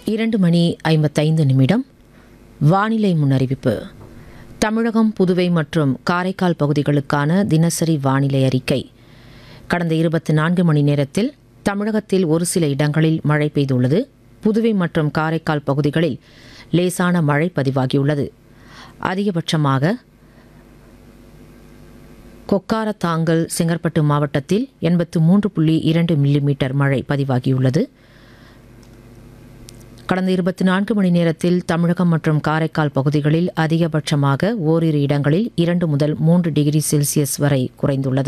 இரண்டு மணி ஐம்பத்தைந்து நிமிடம் வானிலை முன்னறிவிப்பு தமிழகம் புதுவை மற்றும் காரைக்கால் பகுதிகளுக்கான தினசரி வானிலை அறிக்கை கடந்த இருபத்தி நான்கு மணி நேரத்தில் தமிழகத்தில் ஒரு சில இடங்களில் மழை பெய்துள்ளது புதுவை மற்றும் காரைக்கால் பகுதிகளில் லேசான மழை பதிவாகியுள்ளது அதிகபட்சமாக கொக்காரத்தாங்கல் செங்கற்பட்டு மாவட்டத்தில் எண்பத்து மூன்று புள்ளி இரண்டு மில்லிமீட்டர் மழை பதிவாகியுள்ளது கடந்த இருபத்தி நான்கு மணி நேரத்தில் தமிழகம் மற்றும் காரைக்கால் பகுதிகளில் அதிகபட்சமாக ஓரிரு இடங்களில் இரண்டு முதல் மூன்று டிகிரி செல்சியஸ் வரை குறைந்துள்ளது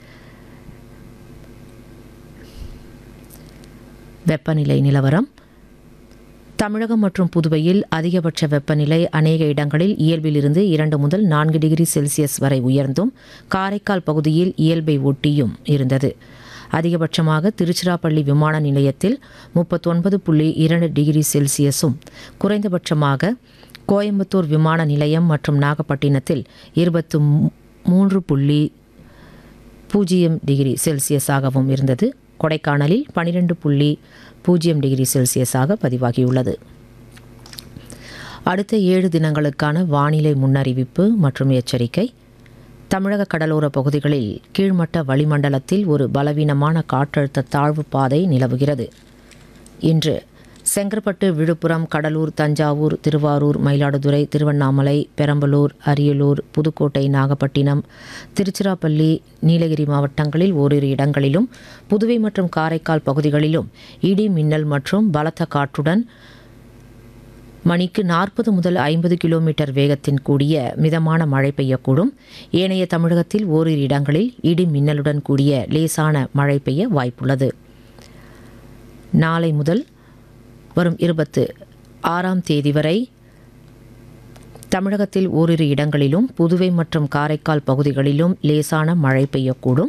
வெப்பநிலை நிலவரம் தமிழகம் மற்றும் புதுவையில் அதிகபட்ச வெப்பநிலை அநேக இடங்களில் இயல்பிலிருந்து இரண்டு முதல் நான்கு டிகிரி செல்சியஸ் வரை உயர்ந்தும் காரைக்கால் பகுதியில் இயல்பை ஒட்டியும் இருந்தது அதிகபட்சமாக திருச்சிராப்பள்ளி விமான நிலையத்தில் முப்பத்தொன்பது புள்ளி இரண்டு டிகிரி செல்சியஸும் குறைந்தபட்சமாக கோயம்புத்தூர் விமான நிலையம் மற்றும் நாகப்பட்டினத்தில் இருபத்து மூன்று புள்ளி பூஜ்ஜியம் டிகிரி செல்சியஸாகவும் இருந்தது கொடைக்கானலில் பனிரெண்டு புள்ளி பூஜ்ஜியம் டிகிரி செல்சியஸாக பதிவாகியுள்ளது அடுத்த ஏழு தினங்களுக்கான வானிலை முன்னறிவிப்பு மற்றும் எச்சரிக்கை தமிழக கடலோர பகுதிகளில் கீழ்மட்ட வளிமண்டலத்தில் ஒரு பலவீனமான காற்றழுத்த தாழ்வு பாதை நிலவுகிறது இன்று செங்கற்பட்டு விழுப்புரம் கடலூர் தஞ்சாவூர் திருவாரூர் மயிலாடுதுறை திருவண்ணாமலை பெரம்பலூர் அரியலூர் புதுக்கோட்டை நாகப்பட்டினம் திருச்சிராப்பள்ளி நீலகிரி மாவட்டங்களில் ஓரிரு இடங்களிலும் புதுவை மற்றும் காரைக்கால் பகுதிகளிலும் இடி மின்னல் மற்றும் பலத்த காற்றுடன் மணிக்கு நாற்பது முதல் ஐம்பது கிலோமீட்டர் வேகத்தின் கூடிய மிதமான மழை பெய்யக்கூடும் ஏனைய தமிழகத்தில் ஓரிரு இடங்களில் இடி மின்னலுடன் கூடிய லேசான மழை பெய்ய வாய்ப்புள்ளது நாளை முதல் வரும் இருபத்து ஆறாம் தேதி வரை தமிழகத்தில் ஓரிரு இடங்களிலும் புதுவை மற்றும் காரைக்கால் பகுதிகளிலும் லேசான மழை பெய்யக்கூடும்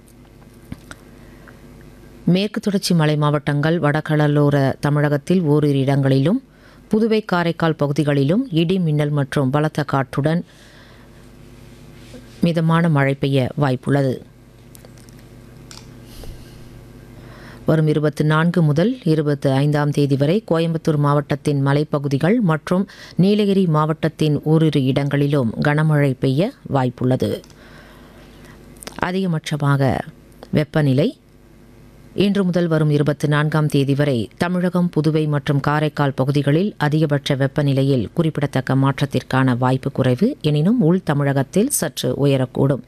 மேற்கு தொடர்ச்சி மலை மாவட்டங்கள் வடகடலோர தமிழகத்தில் ஓரிரு இடங்களிலும் புதுவை காரைக்கால் பகுதிகளிலும் இடி மின்னல் மற்றும் பலத்த காற்றுடன் மிதமான மழை பெய்ய வாய்ப்புள்ளது வரும் இருபத்தி நான்கு முதல் இருபத்தி ஐந்தாம் தேதி வரை கோயம்புத்தூர் மாவட்டத்தின் மலைப்பகுதிகள் மற்றும் நீலகிரி மாவட்டத்தின் ஓரிரு இடங்களிலும் கனமழை பெய்ய வாய்ப்புள்ளது அதிகபட்சமாக வெப்பநிலை இன்று முதல் வரும் இருபத்தி நான்காம் தேதி வரை தமிழகம் புதுவை மற்றும் காரைக்கால் பகுதிகளில் அதிகபட்ச வெப்பநிலையில் குறிப்பிடத்தக்க மாற்றத்திற்கான வாய்ப்பு குறைவு எனினும் உள் தமிழகத்தில் சற்று உயரக்கூடும்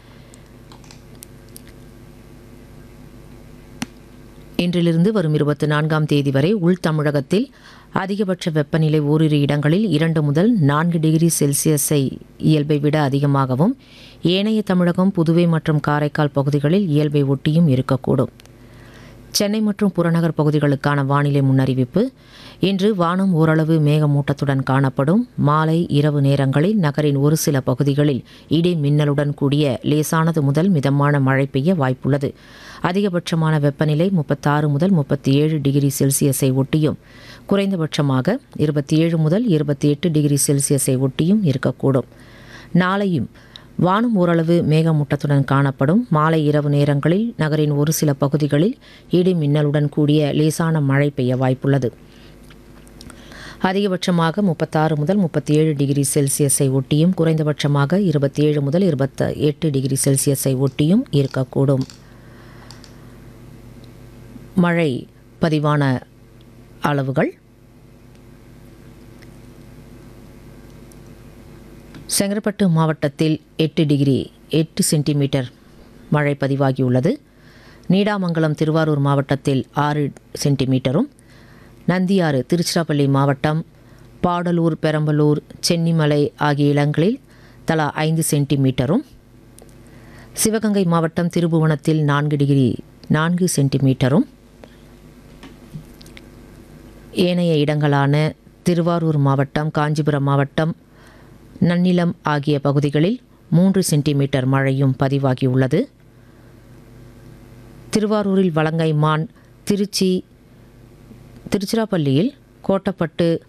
இன்றிலிருந்து வரும் இருபத்தி நான்காம் தேதி வரை உள் தமிழகத்தில் அதிகபட்ச வெப்பநிலை ஓரிரு இடங்களில் இரண்டு முதல் நான்கு டிகிரி செல்சியஸை இயல்பை விட அதிகமாகவும் ஏனைய தமிழகம் புதுவை மற்றும் காரைக்கால் பகுதிகளில் இயல்பை ஒட்டியும் இருக்கக்கூடும் சென்னை மற்றும் புறநகர் பகுதிகளுக்கான வானிலை முன்னறிவிப்பு இன்று வானம் ஓரளவு மேகமூட்டத்துடன் காணப்படும் மாலை இரவு நேரங்களில் நகரின் ஒரு சில பகுதிகளில் இடி மின்னலுடன் கூடிய லேசானது முதல் மிதமான மழை பெய்ய வாய்ப்புள்ளது அதிகபட்சமான வெப்பநிலை முப்பத்தாறு முதல் முப்பத்தி ஏழு டிகிரி செல்சியஸை ஒட்டியும் குறைந்தபட்சமாக இருபத்தி ஏழு முதல் இருபத்தி எட்டு டிகிரி செல்சியஸை ஒட்டியும் இருக்கக்கூடும் நாளையும் வானம் ஓரளவு மேகமூட்டத்துடன் காணப்படும் மாலை இரவு நேரங்களில் நகரின் ஒரு சில பகுதிகளில் இடி மின்னலுடன் கூடிய லேசான மழை பெய்ய வாய்ப்புள்ளது அதிகபட்சமாக முப்பத்தாறு முதல் முப்பத்தி ஏழு டிகிரி செல்சியஸை ஒட்டியும் குறைந்தபட்சமாக இருபத்தி ஏழு முதல் இருபத்தி எட்டு டிகிரி செல்சியஸை ஒட்டியும் இருக்கக்கூடும் மழை பதிவான அளவுகள் செங்கற்பட்டு மாவட்டத்தில் எட்டு டிகிரி எட்டு சென்டிமீட்டர் மழை பதிவாகியுள்ளது நீடாமங்கலம் திருவாரூர் மாவட்டத்தில் ஆறு சென்டிமீட்டரும் நந்தியாறு திருச்சிராப்பள்ளி மாவட்டம் பாடலூர் பெரம்பலூர் சென்னிமலை ஆகிய இடங்களில் தலா ஐந்து சென்டிமீட்டரும் சிவகங்கை மாவட்டம் திருபுவனத்தில் நான்கு டிகிரி நான்கு சென்டிமீட்டரும் ஏனைய இடங்களான திருவாரூர் மாவட்டம் காஞ்சிபுரம் மாவட்டம் நன்னிலம் ஆகிய பகுதிகளில் மூன்று சென்டிமீட்டர் மழையும் பதிவாகியுள்ளது திருவாரூரில் வலங்கைமான் திருச்சி திருச்சிராப்பள்ளியில் கோட்டப்பட்டு